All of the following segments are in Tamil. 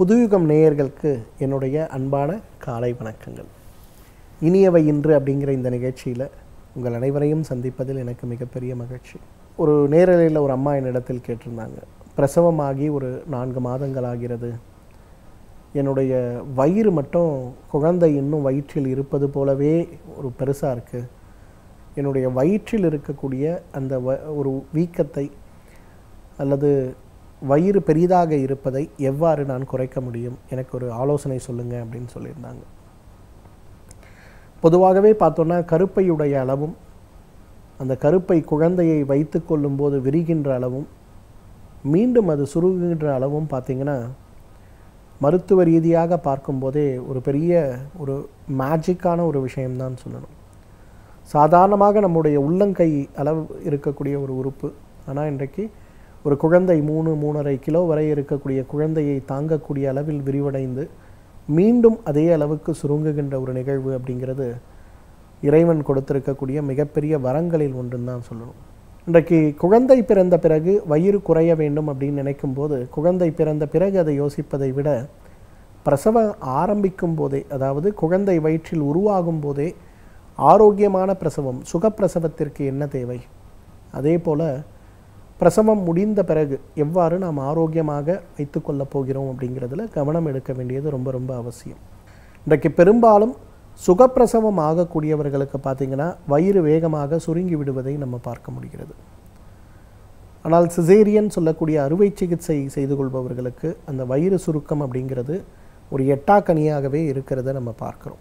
புதுயுகம் நேயர்களுக்கு என்னுடைய அன்பான காலை வணக்கங்கள் இனியவை இன்று அப்படிங்கிற இந்த நிகழ்ச்சியில் உங்கள் அனைவரையும் சந்திப்பதில் எனக்கு மிகப்பெரிய மகிழ்ச்சி ஒரு நேரலையில் ஒரு அம்மா என்னிடத்தில் கேட்டிருந்தாங்க பிரசவமாகி ஒரு நான்கு மாதங்கள் ஆகிறது என்னுடைய வயிறு மட்டும் குழந்தை இன்னும் வயிற்றில் இருப்பது போலவே ஒரு பெருசாக இருக்குது என்னுடைய வயிற்றில் இருக்கக்கூடிய அந்த வ ஒரு வீக்கத்தை அல்லது வயிறு பெரிதாக இருப்பதை எவ்வாறு நான் குறைக்க முடியும் எனக்கு ஒரு ஆலோசனை சொல்லுங்கள் அப்படின்னு சொல்லியிருந்தாங்க பொதுவாகவே பார்த்தோன்னா கருப்பையுடைய அளவும் அந்த கருப்பை குழந்தையை வைத்து கொள்ளும்போது விரிகின்ற அளவும் மீண்டும் அது சுருங்குகின்ற அளவும் பார்த்திங்கன்னா மருத்துவ ரீதியாக பார்க்கும்போதே ஒரு பெரிய ஒரு மேஜிக்கான ஒரு விஷயம்தான் சொல்லணும் சாதாரணமாக நம்முடைய உள்ளங்கை அளவு இருக்கக்கூடிய ஒரு உறுப்பு ஆனால் இன்றைக்கு ஒரு குழந்தை மூணு மூணரை கிலோ வரை இருக்கக்கூடிய குழந்தையை தாங்கக்கூடிய அளவில் விரிவடைந்து மீண்டும் அதே அளவுக்கு சுருங்குகின்ற ஒரு நிகழ்வு அப்படிங்கிறது இறைவன் கொடுத்திருக்கக்கூடிய மிகப்பெரிய வரங்களில் ஒன்றுன்னு தான் சொல்லணும் இன்றைக்கு குழந்தை பிறந்த பிறகு வயிறு குறைய வேண்டும் அப்படின்னு நினைக்கும் போது குழந்தை பிறந்த பிறகு அதை யோசிப்பதை விட பிரசவம் ஆரம்பிக்கும் போதே அதாவது குழந்தை வயிற்றில் உருவாகும் போதே ஆரோக்கியமான பிரசவம் சுகப்பிரசவத்திற்கு என்ன தேவை அதே போல் பிரசவம் முடிந்த பிறகு எவ்வாறு நாம் ஆரோக்கியமாக வைத்துக்கொள்ளப் போகிறோம் அப்படிங்கிறதுல கவனம் எடுக்க வேண்டியது ரொம்ப ரொம்ப அவசியம் இன்றைக்கு பெரும்பாலும் சுகப்பிரசவம் ஆகக்கூடியவர்களுக்கு பார்த்திங்கன்னா வயிறு வேகமாக சுருங்கி விடுவதை நம்ம பார்க்க முடிகிறது ஆனால் சிசேரியன் சொல்லக்கூடிய அறுவை சிகிச்சை செய்து கொள்பவர்களுக்கு அந்த வயிறு சுருக்கம் அப்படிங்கிறது ஒரு எட்டாக்கனியாகவே இருக்கிறத நம்ம பார்க்குறோம்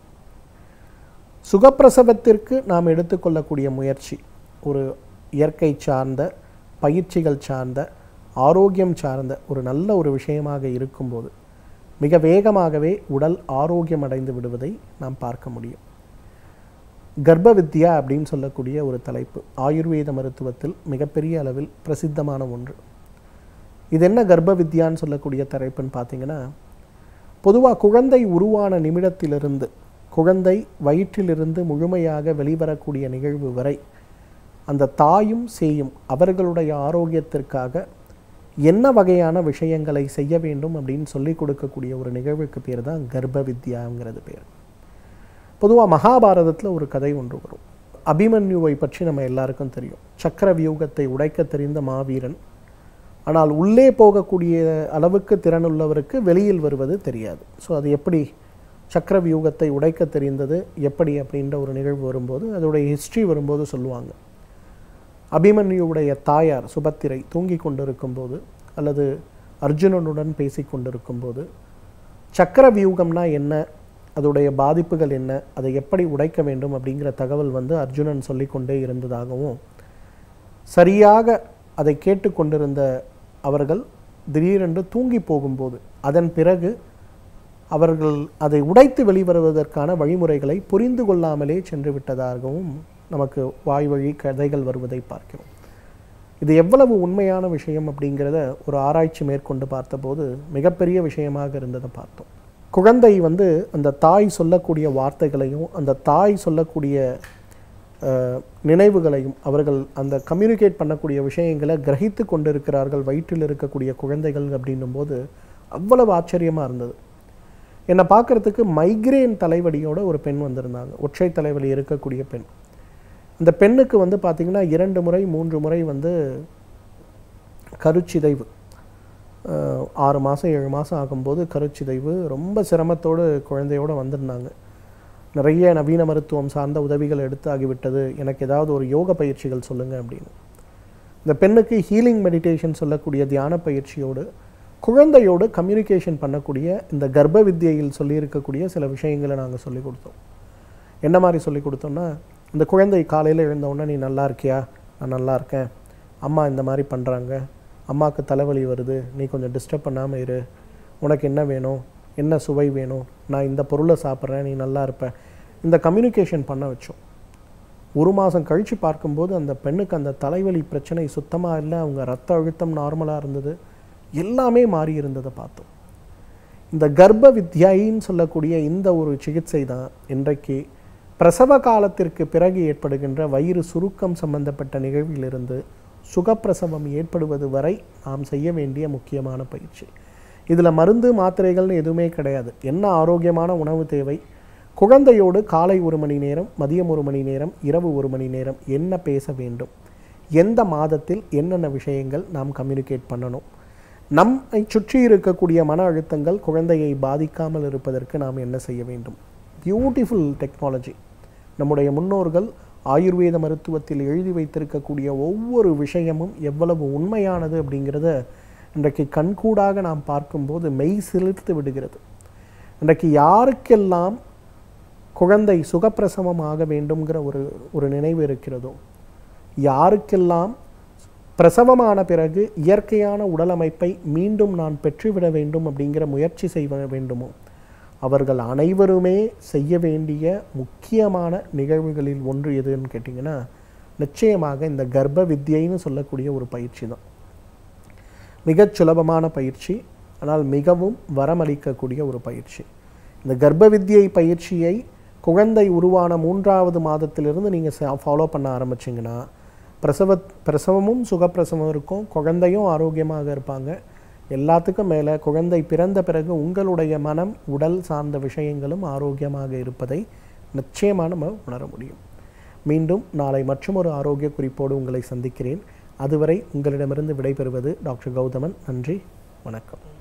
சுகப்பிரசவத்திற்கு நாம் எடுத்துக்கொள்ளக்கூடிய முயற்சி ஒரு இயற்கை சார்ந்த பயிற்சிகள் சார்ந்த ஆரோக்கியம் சார்ந்த ஒரு நல்ல ஒரு விஷயமாக இருக்கும்போது மிக வேகமாகவே உடல் ஆரோக்கியம் அடைந்து விடுவதை நாம் பார்க்க முடியும் கர்ப்ப வித்யா அப்படின்னு சொல்லக்கூடிய ஒரு தலைப்பு ஆயுர்வேத மருத்துவத்தில் மிகப்பெரிய அளவில் பிரசித்தமான ஒன்று இது என்ன கர்ப்ப வித்யான்னு சொல்லக்கூடிய தலைப்புன்னு பார்த்தீங்கன்னா பொதுவாக குழந்தை உருவான நிமிடத்திலிருந்து குழந்தை வயிற்றிலிருந்து முழுமையாக வெளிவரக்கூடிய நிகழ்வு வரை அந்த தாயும் சேயும் அவர்களுடைய ஆரோக்கியத்திற்காக என்ன வகையான விஷயங்களை செய்ய வேண்டும் அப்படின்னு சொல்லிக் கொடுக்கக்கூடிய ஒரு நிகழ்வுக்கு பேர் தான் கர்ப்ப வித்யாங்கிறது பேர் பொதுவாக மகாபாரதத்தில் ஒரு கதை ஒன்று வரும் அபிமன்யுவை பற்றி நம்ம எல்லாருக்கும் தெரியும் சக்கர வியூகத்தை உடைக்க தெரிந்த மாவீரன் ஆனால் உள்ளே போகக்கூடிய அளவுக்கு திறனுள்ளவருக்கு வெளியில் வருவது தெரியாது ஸோ அது எப்படி சக்கர வியூகத்தை உடைக்க தெரிந்தது எப்படி அப்படின்ற ஒரு நிகழ்வு வரும்போது அதோடைய ஹிஸ்ட்ரி வரும்போது சொல்லுவாங்க அபிமன்யுவுடைய தாயார் சுபத்திரை தூங்கி கொண்டிருக்கும்போது அல்லது அர்ஜுனனுடன் பேசி கொண்டிருக்கும்போது சக்கர வியூகம்னா என்ன அதோடைய பாதிப்புகள் என்ன அதை எப்படி உடைக்க வேண்டும் அப்படிங்கிற தகவல் வந்து அர்ஜுனன் சொல்லிக்கொண்டே இருந்ததாகவும் சரியாக அதை கேட்டுக்கொண்டிருந்த அவர்கள் திடீரென்று தூங்கி போகும்போது அதன் பிறகு அவர்கள் அதை உடைத்து வெளிவருவதற்கான வழிமுறைகளை புரிந்து கொள்ளாமலே சென்று விட்டதாகவும் நமக்கு வாய் வழி கதைகள் வருவதை பார்க்கிறோம் இது எவ்வளவு உண்மையான விஷயம் அப்படிங்கிறத ஒரு ஆராய்ச்சி மேற்கொண்டு பார்த்தபோது மிகப்பெரிய விஷயமாக இருந்ததை பார்த்தோம் குழந்தை வந்து அந்த தாய் சொல்லக்கூடிய வார்த்தைகளையும் அந்த தாய் சொல்லக்கூடிய நினைவுகளையும் அவர்கள் அந்த கம்யூனிகேட் பண்ணக்கூடிய விஷயங்களை கிரகித்து கொண்டிருக்கிறார்கள் வயிற்றில் இருக்கக்கூடிய குழந்தைகள் அப்படின்னும் போது அவ்வளவு ஆச்சரியமாக இருந்தது என்னை பார்க்குறதுக்கு மைக்ரேன் தலைவலியோட ஒரு பெண் வந்திருந்தாங்க ஒற்றை தலைவலி இருக்கக்கூடிய பெண் இந்த பெண்ணுக்கு வந்து பார்த்திங்கன்னா இரண்டு முறை மூன்று முறை வந்து கருச்சிதைவு ஆறு மாதம் ஏழு மாதம் ஆகும்போது கருச்சிதைவு ரொம்ப சிரமத்தோடு குழந்தையோடு வந்திருந்தாங்க நிறைய நவீன மருத்துவம் சார்ந்த உதவிகள் எடுத்து ஆகிவிட்டது எனக்கு ஏதாவது ஒரு யோக பயிற்சிகள் சொல்லுங்கள் அப்படின்னு இந்த பெண்ணுக்கு ஹீலிங் மெடிடேஷன் சொல்லக்கூடிய தியான பயிற்சியோடு குழந்தையோடு கம்யூனிகேஷன் பண்ணக்கூடிய இந்த கர்ப்ப வித்தியையில் சொல்லியிருக்கக்கூடிய சில விஷயங்களை நாங்கள் சொல்லிக் கொடுத்தோம் என்ன மாதிரி சொல்லி கொடுத்தோம்னா இந்த குழந்தை காலையில் எழுந்தவுடனே நீ நல்லா இருக்கியா நான் நல்லா இருக்கேன் அம்மா இந்த மாதிரி பண்ணுறாங்க அம்மாவுக்கு தலைவலி வருது நீ கொஞ்சம் டிஸ்டர்ப் பண்ணாமல் இரு உனக்கு என்ன வேணும் என்ன சுவை வேணும் நான் இந்த பொருளை சாப்பிட்றேன் நீ நல்லா இருப்ப இந்த கம்யூனிகேஷன் பண்ண வச்சோம் ஒரு மாதம் கழித்து பார்க்கும்போது அந்த பெண்ணுக்கு அந்த தலைவலி பிரச்சனை சுத்தமாக இல்லை அவங்க ரத்த அழுத்தம் நார்மலாக இருந்தது எல்லாமே மாறி இருந்ததை பார்த்தோம் இந்த கர்ப்ப வித்யாயின்னு சொல்லக்கூடிய இந்த ஒரு சிகிச்சை தான் இன்றைக்கு பிரசவ காலத்திற்கு பிறகு ஏற்படுகின்ற வயிறு சுருக்கம் சம்பந்தப்பட்ட நிகழ்விலிருந்து சுகப்பிரசவம் ஏற்படுவது வரை நாம் செய்ய வேண்டிய முக்கியமான பயிற்சி இதில் மருந்து மாத்திரைகள்னு எதுவுமே கிடையாது என்ன ஆரோக்கியமான உணவு தேவை குழந்தையோடு காலை ஒரு மணி நேரம் மதியம் ஒரு மணி நேரம் இரவு ஒரு மணி நேரம் என்ன பேச வேண்டும் எந்த மாதத்தில் என்னென்ன விஷயங்கள் நாம் கம்யூனிகேட் பண்ணணும் நம்மை சுற்றி இருக்கக்கூடிய மன அழுத்தங்கள் குழந்தையை பாதிக்காமல் இருப்பதற்கு நாம் என்ன செய்ய வேண்டும் பியூட்டிஃபுல் டெக்னாலஜி நம்முடைய முன்னோர்கள் ஆயுர்வேத மருத்துவத்தில் எழுதி வைத்திருக்கக்கூடிய ஒவ்வொரு விஷயமும் எவ்வளவு உண்மையானது அப்படிங்கிறத இன்றைக்கு கண்கூடாக நாம் பார்க்கும்போது மெய் சிலிர்த்து விடுகிறது இன்றைக்கு யாருக்கெல்லாம் குழந்தை சுகப்பிரசவம் ஆக வேண்டும்ங்கிற ஒரு ஒரு நினைவு இருக்கிறதோ யாருக்கெல்லாம் பிரசவமான பிறகு இயற்கையான உடலமைப்பை மீண்டும் நான் பெற்றுவிட வேண்டும் அப்படிங்கிற முயற்சி செய்ய வேண்டுமோ அவர்கள் அனைவருமே செய்ய வேண்டிய முக்கியமான நிகழ்வுகளில் ஒன்று எதுன்னு கேட்டிங்கன்னா நிச்சயமாக இந்த கர்ப்ப வித்யைன்னு சொல்லக்கூடிய ஒரு பயிற்சி தான் மிகச் சுலபமான பயிற்சி ஆனால் மிகவும் வரமளிக்கக்கூடிய ஒரு பயிற்சி இந்த கர்ப்ப வித்யை பயிற்சியை குழந்தை உருவான மூன்றாவது மாதத்திலிருந்து நீங்கள் ஃபாலோ பண்ண ஆரம்பிச்சிங்கன்னா பிரசவ பிரசவமும் சுகப்பிரசவம் இருக்கும் குழந்தையும் ஆரோக்கியமாக இருப்பாங்க எல்லாத்துக்கும் மேலே குழந்தை பிறந்த பிறகு உங்களுடைய மனம் உடல் சார்ந்த விஷயங்களும் ஆரோக்கியமாக இருப்பதை நிச்சயமாக நம்ம உணர முடியும் மீண்டும் நாளை மற்றும் ஒரு ஆரோக்கிய குறிப்போடு உங்களை சந்திக்கிறேன் அதுவரை உங்களிடமிருந்து விடைபெறுவது டாக்டர் கௌதமன் நன்றி வணக்கம்